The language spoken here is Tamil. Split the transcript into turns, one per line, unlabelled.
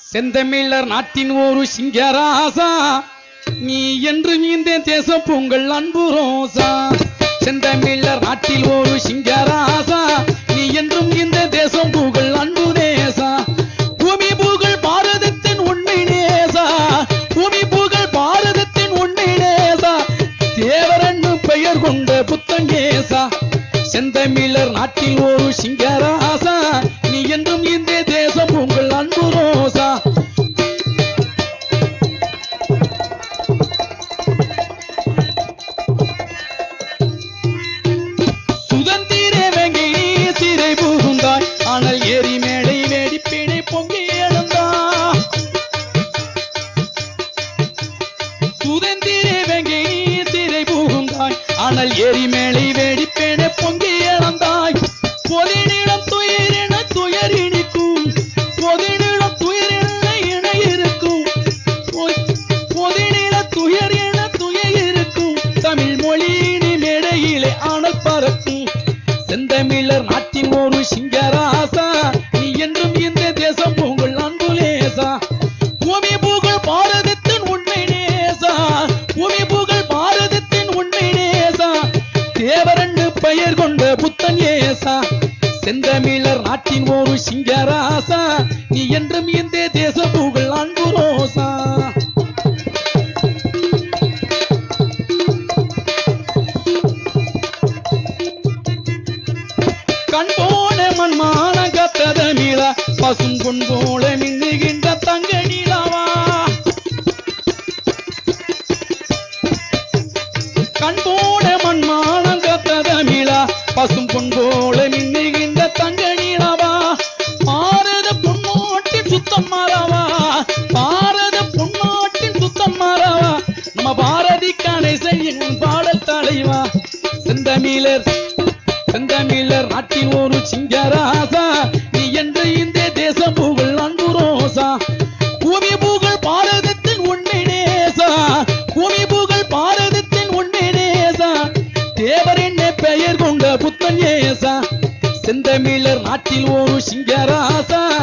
செந்தமிழர் நாட்டின் ஒரு சிங்கராசா நீ என்று இந்த தேச பொங்கல் அன்பு ரோசா செந்தமிழர் நாட்டில் ஒரு சிங்கராசா நீ என்றும் இந்த தேசம் புகழ் அன்பு தேசா பூமி புகழ் பாரதத்தின் உண்மை நேசா பூமி புகழ் பாரதத்தின் உண்மை நேசா தேவரன்னு பெயர் கொண்ட புத்தன் ஏசா செந்தமிழர் நாட்டில் ஒரு சிங்கராசா நீ என்றும் இந்த தேசம் உங்கள் அன்பு ரோசா சுதந்திர வெங்கை சிறை புகுந்தாய் ஆனால் ஏரி மேடை வெடிப்பினை பொங்கி எழுந்தா சுதந்திர வெங்கை சிறை புகுந்தாய் ஆனால் ஏரி மேடை வெடிப்பினை பொங்கி எழுந்தாய் பொதினிடம் துயரின துயர் இனிக்கும் பொதினிடம் துயரின இணை இருக்கும் பொதினில துயர் என துயர் இருக்கும் தமிழ் மொழியினி மேடையிலே ஆனல் பறக்கும் செந்தமிழர் நாட்டின் ஒரு சிங்கராசா நீ என்றும் இந்த தேசம் உங்கள் அன்புலேசா பூமி புகழ் பாரதத்தின் உண்மை நேசா பூமி புகழ் பாரதத்தின் உண்மை நேசா தேவரண்டு பெயர் கொண்ட புத்தன் ஏசா செந்தமிழர் நாட்டின் ஒரு சிங்கராசா நீ என்றும் இந்த தேச புகழ் அன்பு ரோசா கண் போன மண்மான கத்தத மீளா பசும் பொன் போல மின்னுகின்ற தங்க நீலாவா கண் போன மண்மான கத்தத மீளா பசும் பொன் போல மின்னுகின்ற தங்க நீலாவா பாரத பொன்னாட்டின் சுத்தம் மாறாவா பாரத பொன்னாட்டின் சுத்தம் மாறாவா நம்ம பாரதி கணேசன் பாடல் தலைவா செந்தமிழர் செந்தமிழர் நாட்டின் ஒரு சிங்கராசா நீ என்று இந்த தேசம் புகழ் அன்பு ரோசா பூமி புகழ் பாரதத்தின் உண்மை நேசா பூமி புகழ் பாரதத்தின் உண்மை நேசா தேவர் என்ன பெயர் கொண்ட புத்தன் ஏசா செந்தமிழர் நாட்டில் ஒரு சிங்கராசா